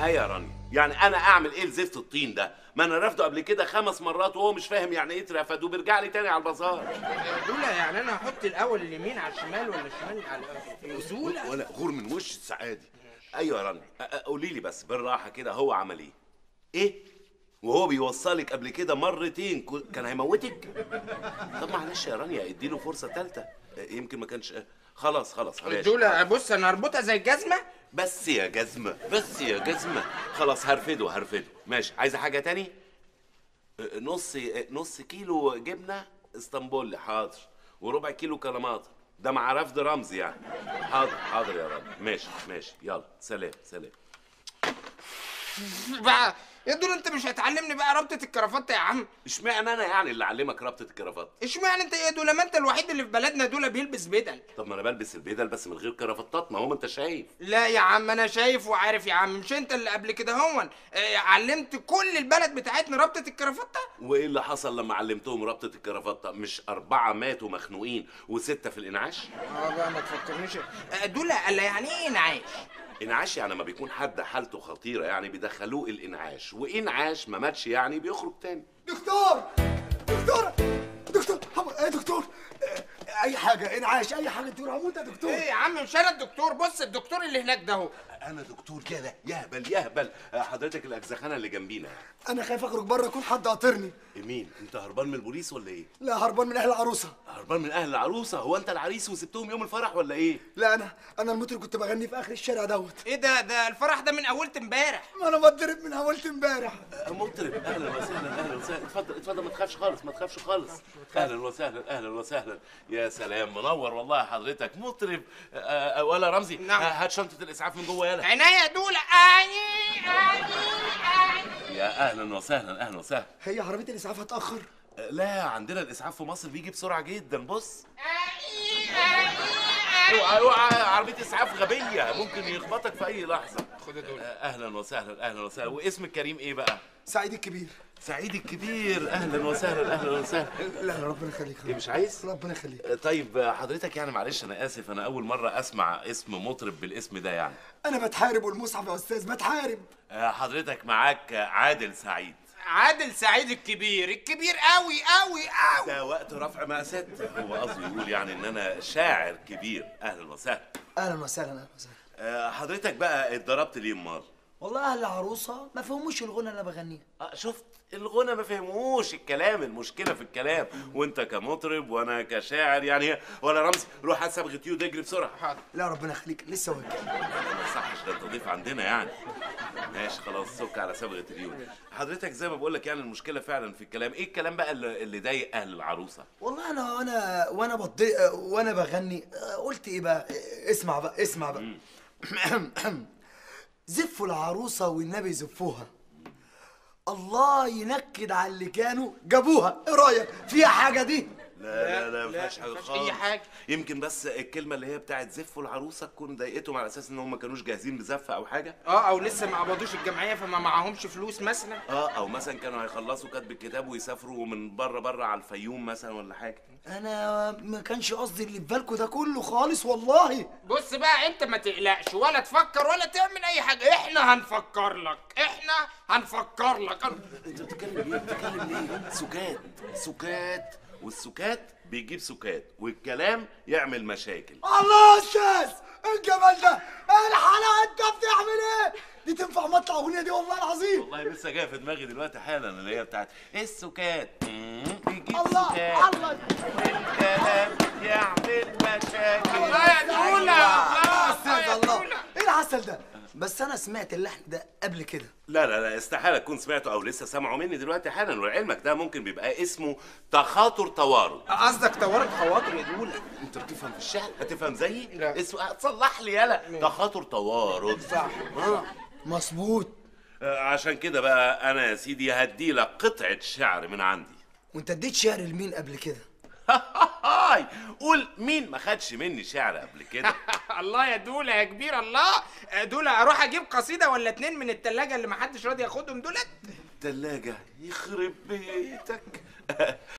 ايه يا رانيا يعني انا اعمل ايه لزفت الطين ده ما انا رافضه قبل كده خمس مرات وهو مش فاهم يعني ايه اترفد وبيرجع لي تاني على البازار دولا يعني انا احط الاول اليمين على الشمال ولا الشمال على دولا ولا غور من وش السعادي ايوه يا رانيا أ- أ- قولي لي بس بالراحه كده هو عمل ايه ايه وهو بيوصلك قبل كده مرتين كو- كان هيموتك طب معلش يا رانيا اديله فرصه ثالثه يمكن ما كانش خلاص خلاص ماشي دولا بص انا هربطها زي الجزمه بس يا جزمة بس يا جزمة خلاص هرفده هرفده ماشي عايزة حاجة تاني أه، نص نص كيلو جبنة اسطنبولي حاضر وربع كيلو كلامات ده مع رفض رمزي يعني حاضر حاضر يا رب ماشي ماشي يلا سلام سلام بقى يا دول انت مش هتعلمني بقى ربطه الكرافته يا عم اشمعنى انا يعني اللي اعلمك ربطة الكرافات اشمعنى انت يا دول ما انت الوحيد اللي في بلدنا دول بيلبس بدل طب ما انا بلبس البدل بس من غير كرافتات ما هو ما انت شايف لا يا عم انا شايف وعارف يا عم مش انت اللي قبل كده هون اه علمت كل البلد بتاعتنا ربطه الكرافته وايه اللي حصل لما علمتهم ربطة الكرافات مش اربعة ماتوا مخنوقين وستة في الانعاش اه بقى ما تفكرنيش اه دول قال يعني ايه انعاش انعاش يعني لما بيكون حد حالته خطيره يعني بيدخلوه الانعاش وانعاش ما ماتش يعني بيخرج تاني دكتور دكتور دكتور حم... ايه دكتور آه، اي حاجه انعاش اي حاجه دكتور هموت يا دكتور ايه يا عم مش انا الدكتور بص الدكتور اللي هناك ده اهو انا دكتور كده يهبل يهبل آه، حضرتك الاجزخانه اللي جنبينا انا خايف اخرج بره يكون حد قاطرني مين انت هربان من البوليس ولا ايه لا هربان من اهل العروسه هربان من اهل العروسه هو انت العريس وسبتهم يوم الفرح ولا ايه لا انا انا المطرب كنت بغني في اخر الشارع دوت ايه ده ده الفرح ده من اولت امبارح ما انا بتضرب من اولت امبارح آه، مطرب اهلا وسهلا اهلا وسهلا اتفضل اتفضل ما تخافش خالص ما تخافش خالص اهلا وسهلا اهلا وسهلا يا سلام منور والله حضرتك مطرب آه، آه، ولا رمزي نعم. آه، هات شنطه الاسعاف من جوه يلا عينيا يا دول اني اني اني يا اهلا وسهلا اهلا وسهلا هي عربيه الاسعاف هتاخر آه، لا عندنا الاسعاف في مصر بيجي بسرعه جدا بص اوعى اوعى عربيه اسعاف غبيه ممكن يخبطك في اي لحظه خد دول آه، اهلا وسهلا اهلا وسهلا واسم الكريم ايه بقى سعيد الكبير سعيد الكبير اهلا وسهلا اهلا وسهلا لا لا ربنا يخليك إيه، مش عايز ربنا يخليك آه، طيب آه، حضرتك يعني معلش انا اسف انا اول مره اسمع اسم مطرب بالاسم ده يعني انا بتحارب والمصحف يا استاذ بتحارب آه، حضرتك معاك آه، عادل سعيد عادل سعيد الكبير الكبير قوي قوي قوي ده وقت رفع مقاسات هو قصده يقول يعني ان انا شاعر كبير اهلا وسهلا اهلا وسهلا اهلا وسهلا آه، حضرتك بقى اتضربت ليه امال والله اهل العروسه ما فهموش الغنى اللي انا بغنيه آه، شفت الغنى ما فهموش الكلام المشكله في الكلام وانت كمطرب وانا كشاعر يعني ولا رمزي روح هات صبغه يود اجري بسرعه حاضر لا ربنا يخليك لسه واكل ما يصحش ده انت ضيف عندنا يعني ماشي خلاص سك على صبغه اليود حضرتك زي ما بقول لك يعني المشكله فعلا في الكلام ايه الكلام بقى اللي اللي ضايق اهل العروسه والله انا وانا وانا بضي وانا بغني قلت ايه بقى اسمع بقى اسمع بقى زفوا العروسه والنبي زفوها الله ينكد على اللي كانوا جابوها ايه رايك فيها حاجه دي لا لا لا ما لا، فيهاش حاجه ما فيهاش خالص أي حاجة. يمكن بس الكلمه اللي هي بتاعت زفوا العروسه تكون ضايقتهم على اساس ان هم ما كانوش جاهزين بزفه او حاجه اه او لسه ما قبضوش الجمعيه فما معاهمش فلوس مثلا اه او مثلا كانوا هيخلصوا كتب الكتاب ويسافروا من بره بره على الفيوم مثلا ولا حاجه انا ما كانش قصدي اللي في بالكوا ده كله خالص والله بص بقى انت ما تقلقش ولا تفكر ولا تعمل اي حاجه احنا هنفكر لك احنا هنفكر لك انت بتتكلم ليه بتتكلم ليه سكات سكات والسكات بيجيب سكات والكلام يعمل مشاكل الله يا استاذ ايه الجمال ده ايه الحلاوه انت بتعمل ايه دي تنفع مطلع اغنيه دي والله العظيم والله لسه جايه في دماغي دلوقتي حالا اللي هي بتاعت السكات مم، بيجيب الله سكات الله الكلام يعمل مشاكل الله يا دولة الله استاذ يا الله دولة. ايه العسل ده بس انا سمعت اللحن ده قبل كده لا لا لا استحاله تكون سمعته او لسه سامعه مني دلوقتي حالا ولعلمك ده ممكن بيبقى اسمه تخاطر توارد قصدك طورت خواطر يا دولة انت بتفهم في الشعر هتفهم زيي لا. اسمه تصلح لي يلا تخاطر توارد صح اه مظبوط آه، عشان كده بقى انا يا سيدي هدي لك قطعه شعر من عندي وانت اديت شعر لمين قبل كده هاي قول مين ما خدش مني شعر قبل كده الله يا دولة يا كبير الله دولة اروح اجيب قصيدة ولا اتنين من التلاجة اللي محدش راضي ياخدهم دولت تلاجة يخرب بيتك